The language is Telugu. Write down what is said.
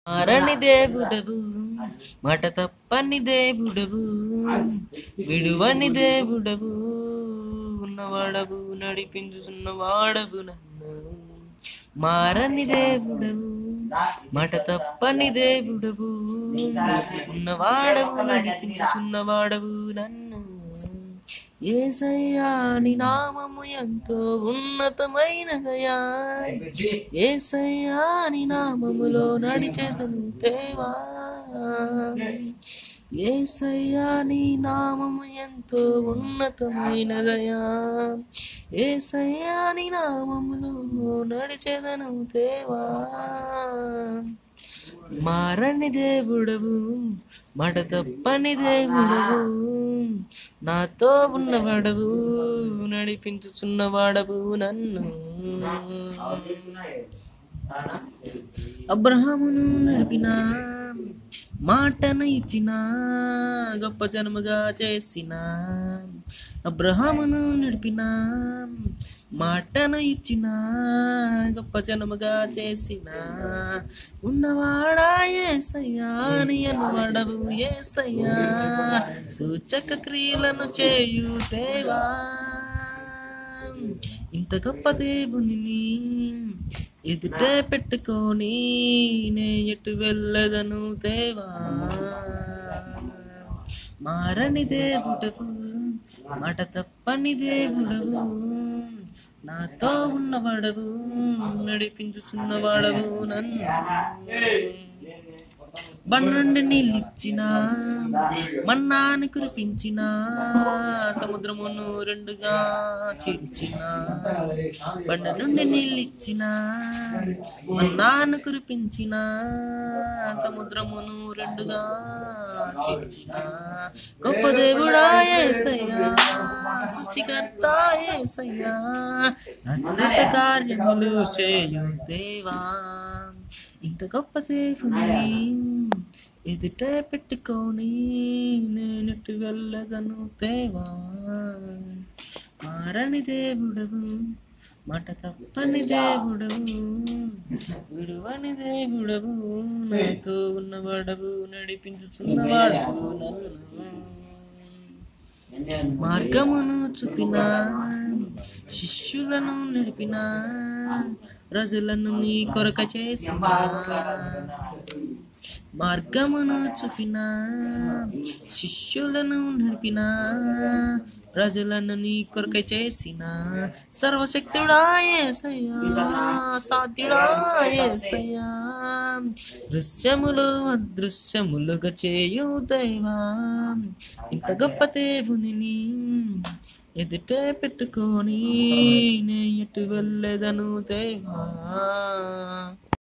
మారని దేవుడవు మాట తప్పని దేవుడవు విడువని దేవుడవు ఉన్నవాడవు నడిపించున్నవాడవు నన్ను మారని దేవుడవు మాట తప్పని దేవుడవు ఉన్నవాడవు నడిపించున్నవాడవు నన్ను ఏసయ్యా నీ నామము ఎంతో ఉన్నతమైనదయా ఏసయ్యా నీ నామములో నడిచేదను దేవా ఏసయ్యా నీ నామము ఎంతో ఉన్నతమైనదయా ఏసయ్యా నీ నామములో నడిచేదను దేవా మారని దేవుడవు మాట తప్పని దేవుడవు నాతో ఉన్నవాడవు నడిపించుచున్నవాడవు నన్ను అబ్రహామును నడిపిన మాటను ఇచ్చిన గొప్ప జనముగా చేసిన అబ్రహామును నడిపిన మాటను ఇచ్చిన గొప్ప జనముగా చేసిన ఉన్నవాడా ఏసయ్యా నీ అనువాడవు ఏసయ్యా సూచక క్రియలను చేయు దేవా ఇంత గొప్ప దేవుని ఎదుటే పెట్టుకొని నే ఎటు వెళ్ళదను దేవా మారని దేవుడవు మాట తప్పని దేవుడవు నాతో ఉన్నవాడవు నడిపించుచున్నవాడవు నన్ను బండి నీళ్ళిచ్చిన మన్నాను కురిపించిన సముద్రమును రెండుగా చీల్చిన బండ నుండి నీళ్ళిచ్చిన మన్నాను కురిపించిన సముద్రమును రెండుగా చీల్చిన గొప్ప దేవుడా ఏసయ్యా సృష్టికర్త ఏసయ్యా అద్భుత కార్యములు చేయు దేవా ఇంత గొప్ప దేవుని ఎదుట పెట్టుకొని నేనెటు వెళ్ళదను దేవా మారని దేవుడవు మాట తప్పని దేవుడవు విడువని దేవుడవు నాతో ఉన్నవాడవు నడిపించుచున్నవాడవు నన్ను మార్గమును చూపిన శిష్యులను నడిపిన ప్రజలను నీ కొరక చేసిన మార్గమును చూపిన శిష్యులను నడిపిన ప్రజలను నీ కొరక చేసిన సర్వశక్తుడా ఏసయ్యా సాధ్యుడా ఏసయ్యా దృశ్యములు అదృశ్యములుగా చేయు దైవా ఇంత గొప్ప దేవుని ఎదుటే పెట్టుకొని నే ఎటు వెళ్ళేదను దేవా